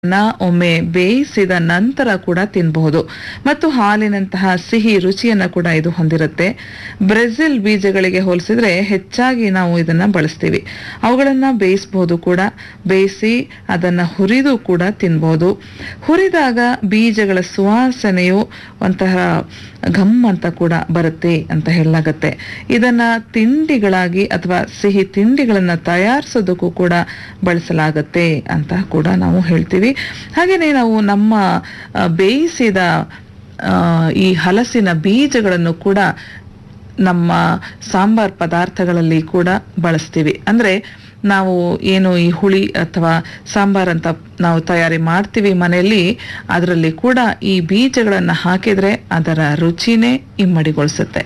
ನ ಒಮ್ಮೆ ಬೇಯಿಸಿದ ನಂತರ ಕೂಡ ತಿನ್ನಬಹುದು ಮತ್ತು ಹಾಲಿನಂತಹ ಸಿಹಿ ರುಚಿಯನ್ನ ಕೂಡ ಇದು ಹೊಂದಿರುತ್ತೆ ಬ್ರೆಜಿಲ್ ಬೀಜಗಳಿಗೆ ಹೋಲಿಸಿದ್ರೆ ಹೆಚ್ಚಾಗಿ ನಾವು ಇದನ್ನ ಬಳಸ್ತೀವಿ ಅವುಗಳನ್ನ ಬೇಯಿಸಬಹುದು ಕೂಡ ಬೇಯಿಸಿ ಅದನ್ನ ಹುರಿದು ಕೂಡ ತಿನ್ಬಹುದು ಹುರಿದಾಗ ಬೀಜಗಳ ಸುವಾಸನೆಯು ಒಂತಹ ಘಮ್ ಅಂತ ಕೂಡ ಬರುತ್ತೆ ಅಂತ ಹೇಳಲಾಗತ್ತೆ ಇದನ್ನ ತಿಂಡಿಗಳಾಗಿ ಅಥವಾ ಸಿಹಿ ತಿಂಡಿಗಳನ್ನ ತಯಾರಿಸೋದಕ್ಕೂ ಕೂಡ ಬಳಸಲಾಗತ್ತೆ ಅಂತ ಕೂಡ ನಾವು ಹೇಳ್ತೀವಿ ಹಾಗೇನೆ ನಾವು ನಮ್ಮ ಆ, ಬೇಯಿಸಿದ ಆ, ಈ ಹಲಸಿನ ಬೀಜಗಳನ್ನು ಕೂಡ ನಮ್ಮ ಸಾಂಬಾರ್ ಪದಾರ್ಥಗಳಲ್ಲಿ ಕೂಡ ಬಳಸ್ತೀವಿ ಅಂದ್ರೆ ನಾವು ಏನು ಈ ಹುಳಿ ಅಥವಾ ಸಾಂಬಾರ್ ಅಂತ ನಾವು ತಯಾರಿ ಮಾಡ್ತೀವಿ ಮನೆಯಲ್ಲಿ ಅದರಲ್ಲಿ ಕೂಡ ಈ ಬೀಜಗಳನ್ನು ಹಾಕಿದ್ರೆ ಅದರ ರುಚಿನೇ ಇಮ್ಮಡಿಗೊಳಿಸುತ್ತೆ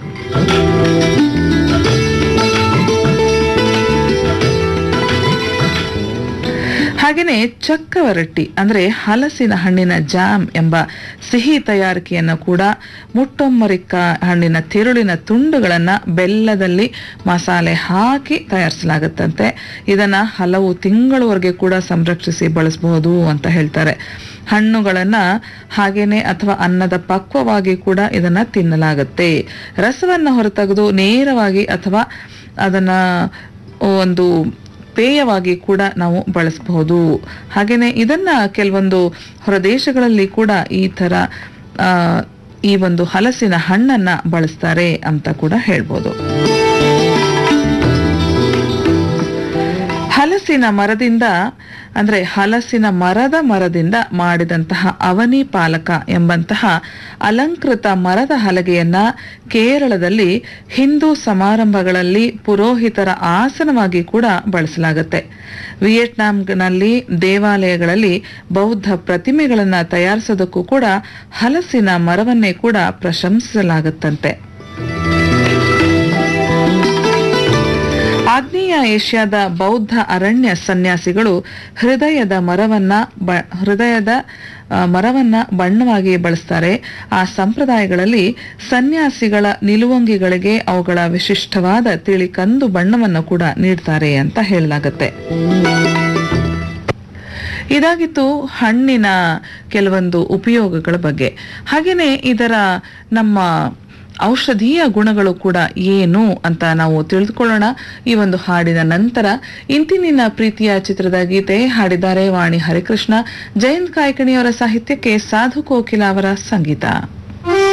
ಹಾಗೆಯೇ ಚಕ್ಕವರಟ್ಟಿ ಅಂದ್ರೆ ಹಲಸಿನ ಹಣ್ಣಿನ ಜಾಮ್ ಎಂಬ ಸಿಹಿ ತಯಾರಿಕೆಯನ್ನು ಕೂಡ ಮುಟ್ಟೊಮ್ಮರಿಕ್ಕ ಹಣ್ಣಿನ ತಿರುಳಿನ ತುಂಡುಗಳನ್ನ ಬೆಲ್ಲದಲ್ಲಿ ಮಸಾಲೆ ಹಾಕಿ ತಯಾರಿಸಲಾಗುತ್ತಂತೆ ಇದನ್ನ ಹಲವು ತಿಂಗಳವರೆಗೆ ಕೂಡ ಸಂರಕ್ಷಿಸಿ ಬಳಸಬಹುದು ಅಂತ ಹೇಳ್ತಾರೆ ಹಣ್ಣುಗಳನ್ನ ಹಾಗೇನೆ ಅಥವಾ ಅನ್ನದ ಪಕ್ವವಾಗಿ ಕೂಡ ಇದನ್ನ ತಿನ್ನಲಾಗುತ್ತೆ ರಸವನ್ನ ಹೊರತೆಗೆದು ನೇರವಾಗಿ ಅಥವಾ ಅದನ್ನ ಒಂದು ಪೇಯವಾಗಿ ಕೂಡ ನಾವು ಬಳಸಬಹುದು ಹಾಗೇನೆ ಇದನ್ನ ಕೆಲವೊಂದು ಹೊರದೇಶಗಳಲ್ಲಿ ಕೂಡ ಈ ತರ ಆ, ಈ ಒಂದು ಹಲಸಿನ ಹಣ್ಣನ್ನ ಬಳಸ್ತಾರೆ ಅಂತ ಕೂಡ ಹೇಳ್ಬೋದು ಹಲಸಿನ ಮರದಿಂದ ಅಂದ್ರೆ ಹಲಸಿನ ಮರದ ಮರದಿಂದ ಮಾಡಿದಂತಹ ಅವನಿ ಪಾಲಕ ಎಂಬಂತಹ ಅಲಂಕೃತ ಮರದ ಹಲಗೆಯನ್ನ ಕೇರಳದಲ್ಲಿ ಹಿಂದೂ ಸಮಾರಂಭಗಳಲ್ಲಿ ಪುರೋಹಿತರ ಆಸನವಾಗಿ ಕೂಡ ಬಳಸಲಾಗುತ್ತೆ ವಿಯೆಟ್ನಾಂನಲ್ಲಿ ದೇವಾಲಯಗಳಲ್ಲಿ ಬೌದ್ಧ ಪ್ರತಿಮೆಗಳನ್ನ ತಯಾರಿಸೋದಕ್ಕೂ ಕೂಡ ಹಲಸಿನ ಮರವನ್ನೇ ಕೂಡ ಪ್ರಶಂಸಿಸಲಾಗುತ್ತಂತೆ ಆಗ್ನೇಯ ಏಷ್ಯಾದ ಬೌದ್ಧ ಅರಣ್ಯ ಸನ್ಯಾಸಿಗಳು ಹೃದಯದ ಮರವನ್ನ ಬ- ಹೃದಯದ ಆ, ಮರವನ್ನ ಬಣ್ಣವಾಗಿ ಬಳಸ್ತಾರೆ ಆ ಸಂಪ್ರದಾಯಗಳಲ್ಲಿ ಸನ್ಯಾಸಿಗಳ ನಿಲುವಂಗಿಗಳಿಗೆ ಅವುಗಳ ವಿಶಿಷ್ಟವಾದ ತಿಳಿ ಕಂದು ಬಣ್ಣವನ್ನು ಕೂಡ ನೀಡ್ತಾರೆ ಅಂತ ಹೇಳಲಾಗತ್ತೆ ಇದಾಗಿತ್ತು ಹಣ್ಣಿನ ಕೆಲವೊಂದು ಉಪಯೋಗಗಳ ಬಗ್ಗೆ ಹಾಗೇನೆ ಇದರ ನಮ್ಮ ಔಷಧೀಯ ಗುಣಗಳು ಕೂಡ ಏನು ಅಂತ ನಾವು ತಿಳಿದುಕೊಳ್ಳೋಣ ಈ ಒಂದು ಹಾಡಿನ ನಂತರ ಇಂತಿನಿನ ಪ್ರೀತಿಯ ಚಿತ್ರದ ಗೀತೆ ಹಾಡಿದ್ದಾರೆ ವಾಣಿ ಹರಿಕೃಷ್ಣ ಜಯಂತ್ ಕಾಯ್ಕಣಿಯವರ ಸಾಹಿತ್ಯಕ್ಕೆ ಸಾಧು ಕೋಕಿಲ ಅವರ ಸಂಗೀತ